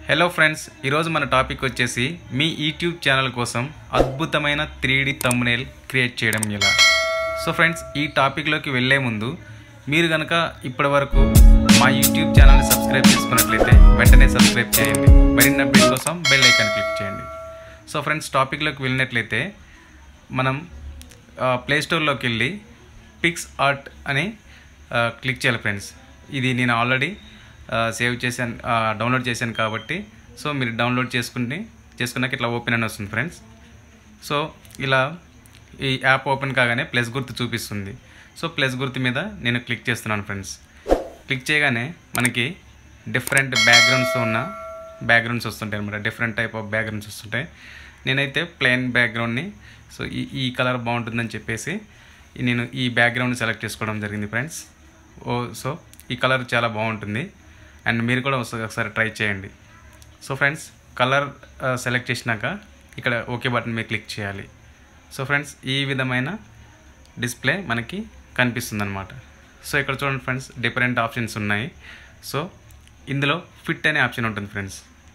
hello friends ఈరోజు మన topic వచ్చేసి మీ యూట్యూబ్ ఛానల్ కోసం అద్భుతమైన త్రీ డి తమ్మునేల్ క్రియేట్ చేయడం ఎలా సో ఫ్రెండ్స్ ఈ టాపిక్లోకి వెళ్ళే ముందు మీరు కనుక ఇప్పటివరకు మా యూట్యూబ్ ఛానల్ని సబ్స్క్రైబ్ చేసుకున్నట్లయితే వెంటనే సబ్స్క్రైబ్ చేయండి మరిన్ని అప్డేట్ కోసం బెల్ ఐకాన్ క్లిక్ చేయండి సో ఫ్రెండ్స్ టాపిక్లోకి వెళ్ళినట్లయితే మనం ప్లే స్టోర్లోకి వెళ్ళి పిక్స్ ఆర్ట్ అని ఆ, క్లిక్ చేయాలి ఫ్రెండ్స్ ఇది నేను ఆల్రెడీ సేవ్ చేశాను ఆ, డౌన్లోడ్ చేశాను కాబట్టి సో మీరు డౌన్లోడ్ చేసుకుని చేసుకున్నాక ఇట్లా ఓపెన్ అని వస్తుంది ఫ్రెండ్స్ సో ఇలా ఈ యాప్ ఓపెన్ కాగానే ప్లస్ గుర్తు చూపిస్తుంది సో ప్లస్ గుర్తు మీద నేను క్లిక్ చేస్తున్నాను ఫ్రెండ్స్ క్లిక్ చేయగానే మనకి డిఫరెంట్ బ్యాక్గ్రౌండ్స్ ఉన్న బ్యాక్గ్రౌండ్స్ వస్తుంటాయి అనమాట డిఫరెంట్ టైప్ ఆఫ్ బ్యాక్గ్రౌండ్స్ వస్తుంటాయి నేనైతే ప్లెయిన్ బ్యాక్గ్రౌండ్ని సో ఈ ఈ కలర్ బాగుంటుందని చెప్పేసి ఈ నేను ఈ బ్యాక్గ్రౌండ్ సెలెక్ట్ చేసుకోవడం జరిగింది ఫ్రెండ్స్ ఓ సో ఈ కలర్ చాలా బాగుంటుంది అండ్ మీరు కూడా ఒకసారి ఒకసారి ట్రై చేయండి సో ఫ్రెండ్స్ కలర్ సెలెక్ట్ చేసినాక ఇక్కడ ఓకే బటన్ మీద క్లిక్ చేయాలి సో ఫ్రెండ్స్ ఈ విధమైన డిస్ప్లే మనకి కనిపిస్తుంది అనమాట సో ఇక్కడ చూడండి ఫ్రెండ్స్ డిఫరెంట్ ఆప్షన్స్ ఉన్నాయి సో ఇందులో ఫిట్ అనే ఆప్షన్ ఉంటుంది ఫ్రెండ్స్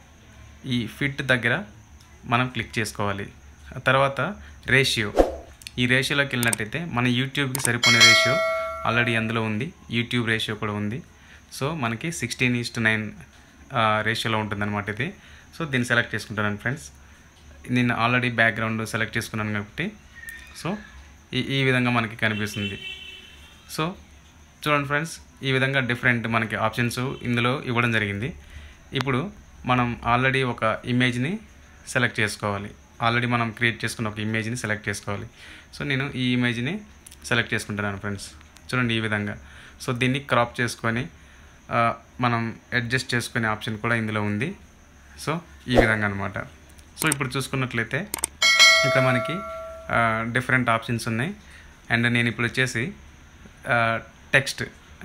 ఈ ఫిట్ దగ్గర మనం క్లిక్ చేసుకోవాలి ఆ తర్వాత రేషియో ఈ రేషియోలోకి వెళ్ళినట్టయితే మన యూట్యూబ్కి సరిపోయే రేషియో ఆల్రెడీ అందులో ఉంది యూట్యూబ్ రేషియో కూడా ఉంది సో మనకి సిక్స్టీన్ ఈస్ట్ నైన్ రేషియోలో ఉంటుందన్నమాట ఇది సో దీన్ని సెలెక్ట్ చేసుకుంటాను ఫ్రెండ్స్ నేను ఆల్రెడీ బ్యాక్గ్రౌండ్ సెలెక్ట్ చేసుకున్నాను కాబట్టి సో ఈ ఈ విధంగా మనకి కనిపిస్తుంది సో చూడండి ఫ్రెండ్స్ ఈ విధంగా డిఫరెంట్ మనకి ఆప్షన్స్ ఇందులో ఇవ్వడం జరిగింది ఇప్పుడు మనం ఆల్రెడీ ఒక ఇమేజ్ని సెలెక్ట్ చేసుకోవాలి ఆల్రెడీ మనం క్రియేట్ చేసుకున్న ఒక ఇమేజ్ని సెలెక్ట్ చేసుకోవాలి సో నేను ఈ ఇమేజ్ని సెలెక్ట్ చేసుకుంటున్నాను ఫ్రెండ్స్ చూడండి ఈ విధంగా సో దీన్ని క్రాప్ చేసుకొని ఆ, మనం అడ్జస్ట్ చేసుకునే ఆప్షన్ కూడా ఇందులో ఉంది సో ఈ విధంగా అనమాట సో ఇప్పుడు చూసుకున్నట్లయితే ఇక్కడ మనకి డిఫరెంట్ ఆప్షన్స్ ఉన్నాయి అండ్ నేను ఇప్పుడు వచ్చేసి టెక్స్ట్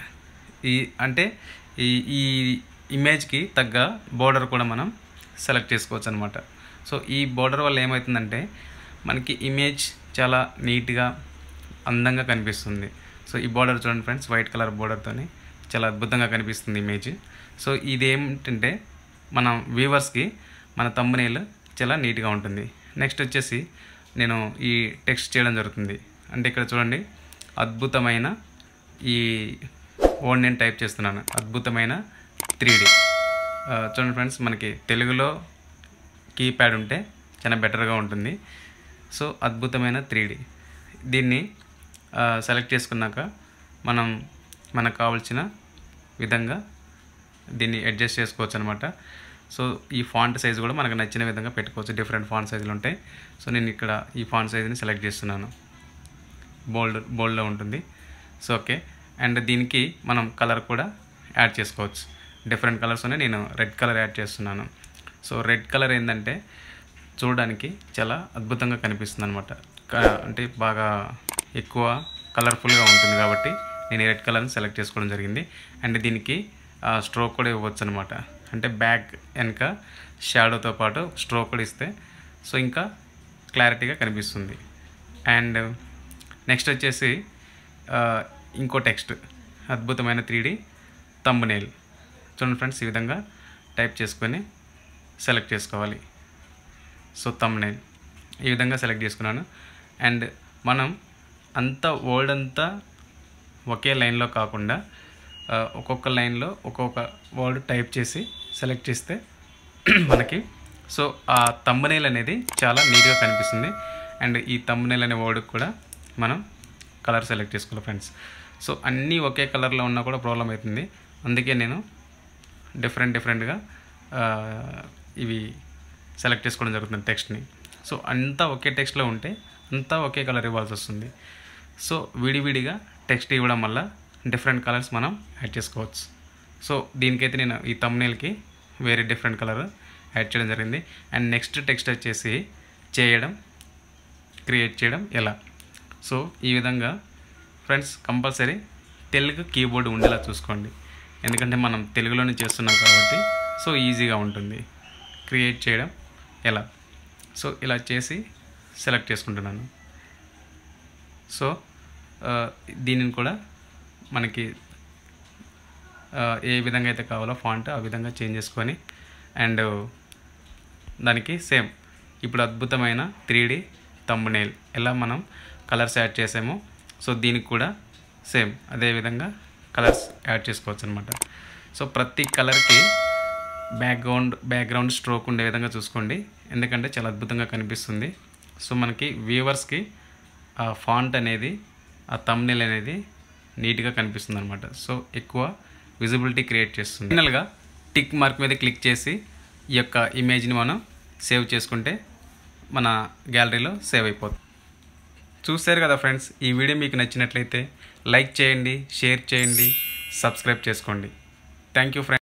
ఈ అంటే ఈ ఈ ఇమేజ్కి తగ్గ బోర్డర్ కూడా మనం సెలెక్ట్ చేసుకోవచ్చు అనమాట సో ఈ బోర్డర్ వల్ల ఏమవుతుందంటే మనకి ఇమేజ్ చాలా నీట్గా అందంగా కనిపిస్తుంది సో ఈ బోర్డర్ చూడండి ఫ్రెండ్స్ వైట్ కలర్ బోర్డర్తోని చాలా అద్భుతంగా కనిపిస్తుంది ఇమేజ్ సో ఇది ఏమిటంటే మన వ్యూవర్స్కి మన తమ్మునేలు చాలా నీట్గా ఉంటుంది నెక్స్ట్ వచ్చేసి నేను ఈ టెక్స్ట్ చేయడం జరుగుతుంది అంటే ఇక్కడ చూడండి అద్భుతమైన ఈ వర్డ్ నేను టైప్ చేస్తున్నాను అద్భుతమైన త్రీ డి చూడండి ఫ్రెండ్స్ మనకి తెలుగులో కీప్యాడ్ ఉంటే చాలా బెటర్గా ఉంటుంది సో అద్భుతమైన త్రీ డి దీన్ని సెలెక్ట్ చేసుకున్నాక మనం మనకు కావాల్సిన విధంగా దీన్ని అడ్జస్ట్ చేసుకోవచ్చు అనమాట సో ఈ ఫాంట్ సైజ్ కూడా మనకు నచ్చిన విధంగా పెట్టుకోవచ్చు డిఫరెంట్ ఫాంట్ సైజులు ఉంటాయి సో నేను ఇక్కడ ఈ ఫాంట్ సైజ్ని సెలెక్ట్ చేస్తున్నాను బోల్డ్ బోల్డ్లో ఉంటుంది సో ఓకే అండ్ దీనికి మనం కలర్ కూడా యాడ్ చేసుకోవచ్చు డిఫరెంట్ కలర్స్ ఉన్నాయి నేను రెడ్ కలర్ యాడ్ చేస్తున్నాను సో రెడ్ కలర్ ఏంటంటే చూడడానికి చాలా అద్భుతంగా కనిపిస్తుంది అనమాట అంటే బాగా ఎక్కువ కలర్ఫుల్గా ఉంటుంది కాబట్టి నేను రెడ్ కలర్ని సెలెక్ట్ చేసుకోవడం జరిగింది అండ్ దీనికి స్ట్రోక్ కూడా ఇవ్వచ్చు అనమాట అంటే బ్యాక్ వెనక షాడోతో పాటు స్ట్రోక్ కూడా ఇస్తే సో ఇంకా క్లారిటీగా కనిపిస్తుంది అండ్ నెక్స్ట్ వచ్చేసి ఆ, ఇంకో టెక్స్ట్ అద్భుతమైన త్రీ డి తమ్మునేల్ చూడండి ఫ్రెండ్స్ ఈ విధంగా టైప్ చేసుకొని సెలెక్ట్ చేసుకోవాలి సో తమ్మునేల్ ఈ విధంగా సెలెక్ట్ చేసుకున్నాను అండ్ మనం అంత వర్డ్ అంతా ఒకే లైన్లో కాకుండా ఆ, ఒక్కొక్క లైన్లో ఒక్కొక్క వర్డ్ టైప్ చేసి సెలెక్ట్ చేస్తే మనకి సో ఆ తమ్మునేల్ అనేది చాలా నీట్గా కనిపిస్తుంది అండ్ ఈ తమ్మునేల్ అనే వర్డ్కి కూడా మనం కలర్ సెలెక్ట్ చేసుకోవాలి ఫ్రెండ్స్ సో అన్నీ ఒకే కలర్లో ఉన్నా కూడా ప్రాబ్లం అవుతుంది అందుకే నేను డిఫరెంట్ డిఫరెంట్గా ఇవి సెలెక్ట్ చేసుకోవడం జరుగుతుంది టెక్స్ట్ని సో అంతా ఒకే టెక్స్ట్లో ఉంటే అంతా ఒకే కలర్ ఇవ్వాల్సి వస్తుంది సో విడివిడిగా టెక్స్ట్ ఇవ్వడం వల్ల డిఫరెంట్ కలర్స్ మనం యాడ్ చేసుకోవచ్చు సో దీనికైతే నేను ఈ తమ్నేల్కి వేరే డిఫరెంట్ కలర్ యాడ్ చేయడం జరిగింది అండ్ నెక్స్ట్ టెక్స్ట్ వచ్చేసి చేయడం క్రియేట్ చేయడం ఎలా సో ఈ విధంగా ఫ్రెండ్స్ కంపల్సరీ తెలుగు కీబోర్డ్ ఉండేలా చూసుకోండి ఎందుకంటే మనం తెలుగులోనే చేస్తున్నాం కాబట్టి సో ఈజీగా ఉంటుంది క్రియేట్ చేయడం ఎలా సో ఇలా చేసి సెలెక్ట్ చేసుకుంటున్నాను సో ఆ, దీనిని కూడా మనకి ఆ, ఏ విధంగా అయితే కావాలో ఫాంట్ ఆ విధంగా చేంజ్ చేసుకొని అండ్ దానికి సేమ్ ఇప్పుడు అద్భుతమైన త్రీ డి తమ్మునేల్ ఎలా మనం కలర్స్ యాడ్ చేసామో సో దీనికి కూడా సేమ్ అదేవిధంగా కలర్స్ యాడ్ చేసుకోవచ్చు అనమాట సో ప్రతి కలర్కి బ్యాక్గ్రౌండ్ బ్యాక్గ్రౌండ్ స్ట్రోక్ ఉండే విధంగా చూసుకోండి ఎందుకంటే చాలా అద్భుతంగా కనిపిస్తుంది సో మనకి వ్యూవర్స్కి ఆ ఫాంట్ అనేది ఆ తమ్నెల్ అనేది నీట్గా కనిపిస్తుంది అనమాట సో ఎక్కువ విజిబిలిటీ క్రియేట్ చేస్తుంది ఫైనల్గా టిక్ మార్క్ మీద క్లిక్ చేసి ఈ యొక్క ఇమేజ్ని మనం సేవ్ చేసుకుంటే మన గ్యాలరీలో సేవ్ అయిపోతుంది చూశారు కదా ఫ్రెండ్స్ ఈ వీడియో మీకు నచ్చినట్లయితే లైక్ చేయండి షేర్ చేయండి సబ్స్క్రైబ్ చేసుకోండి థ్యాంక్ యూ ఫ్రెండ్స్